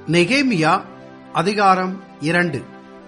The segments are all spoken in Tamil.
நெகேமியா அதிகாரம் இரண்டு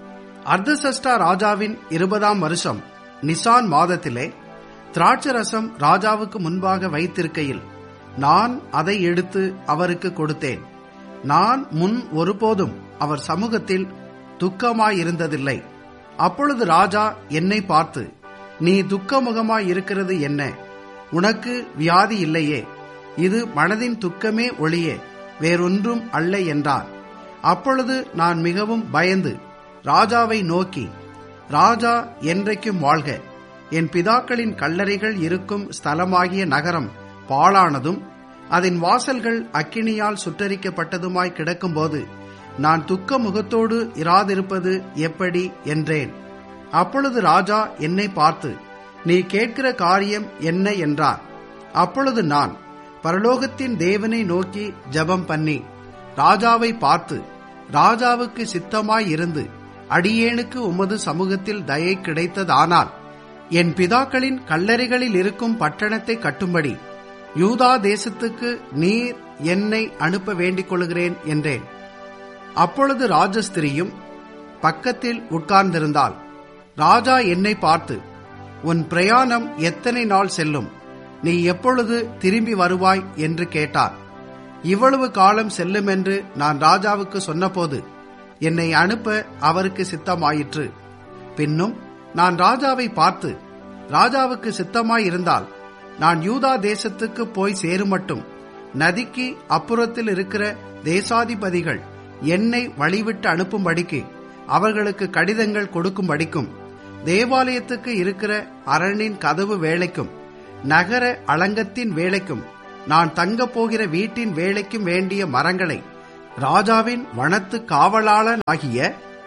அர்தசஷ்டா ராஜாவின் இருபதாம் வருஷம் நிசான் மாதத்திலே திராட்சரசம் ராஜாவுக்கு முன்பாக வைத்திருக்கையில் நான் அதை எடுத்து அவருக்கு கொடுத்தேன் நான் முன் ஒருபோதும் அவர் சமூகத்தில் துக்கமாயிருந்ததில்லை அப்பொழுது ராஜா என்னை பார்த்து நீ துக்கமுகமாய் இருக்கிறது என்ன உனக்கு வியாதி இல்லையே இது மனதின் துக்கமே ஒளியே வேறொன்றும் அல்ல என்றார் அப்பொழுது நான் மிகவும் பயந்து ராஜாவை நோக்கி ராஜா என்றைக்கும் வாழ்க என் பிதாக்களின் கல்லறைகள் இருக்கும் ஸ்தலமாகிய நகரம் பாழானதும் அதன் வாசல்கள் அக்கினியால் சுட்டரிக்கப்பட்டதுமாய் கிடக்கும்போது நான் துக்க முகத்தோடு இராதிருப்பது எப்படி என்றேன் அப்பொழுது ராஜா என்னை பார்த்து நீ கேட்கிற காரியம் என்ன என்றார் அப்பொழுது நான் பரலோகத்தின் தேவனை நோக்கி ஜெபம் பண்ணி ராஜாவை பார்த்து ராஜாவுக்கு சித்தமாய் இருந்து அடியேனுக்கு உமது சமூகத்தில் தயை கிடைத்ததானால் என் பிதாக்களின் கல்லறைகளில் இருக்கும் பட்டணத்தை கட்டும்படி யூதா தேசத்துக்கு நீர் என்னை அனுப்ப வேண்டிக் கொள்கிறேன் என்றேன் அப்பொழுது ராஜஸ்திரியும் பக்கத்தில் உட்கார்ந்திருந்தாள் ராஜா என்னை பார்த்து உன் பிரயாணம் எத்தனை நாள் செல்லும் நீ எப்பொழுது திரும்பி வருவாய் என்று கேட்டார் இவ்வளவு காலம் செல்லும் என்று நான் ராஜாவுக்கு சொன்னபோது என்னை அனுப்ப அவருக்கு சித்தமாயிற்று பின்னும் நான் ராஜாவை பார்த்து ராஜாவுக்கு சித்தமாயிருந்தால் நான் யூதா தேசத்துக்கு போய் சேருமட்டும் நதிக்கு அப்புறத்தில் இருக்கிற தேசாதிபதிகள் என்னை வழிவிட்டு அனுப்பும்படிக்கு அவர்களுக்கு கடிதங்கள் கொடுக்கும்படிக்கும் தேவாலயத்துக்கு இருக்கிற அரணின் கதவு வேலைக்கும் நகர அலங்கத்தின் வேலைக்கும் நான் தங்கப் போகிற வீட்டின் வேலைக்கும் வேண்டிய மரங்களை ராஜாவின் வனத்து காவலாளன் ஆகிய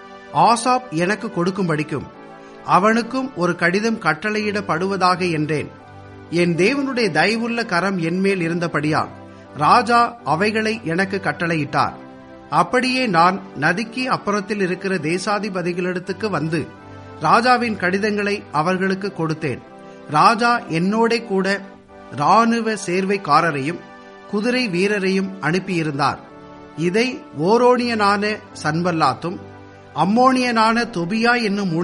ஆசாப் எனக்கு கொடுக்கும்படிக்கும் அவனுக்கும் ஒரு கடிதம் கட்டளையிடப்படுவதாக என்றேன் என் தேவனுடைய தயவுள்ள கரம் என்மேல் இருந்தபடியால் ராஜா அவைகளை எனக்கு கட்டளையிட்டார் அப்படியே நான் நதிக்கு அப்புறத்தில் இருக்கிற தேசாதிபதிகளிடத்துக்கு வந்து ராஜாவின் கடிதங்களை அவர்களுக்கு கொடுத்தேன் ராஜா என்னோட கூட ராணுவ சேர்வைக்காரரையும் குதிரை வீரரையும் அனுப்பியிருந்தார் இதை ஓரோனியனான சன்பல்லாத்தும் அம்மோனியனான தொபியா என்னும்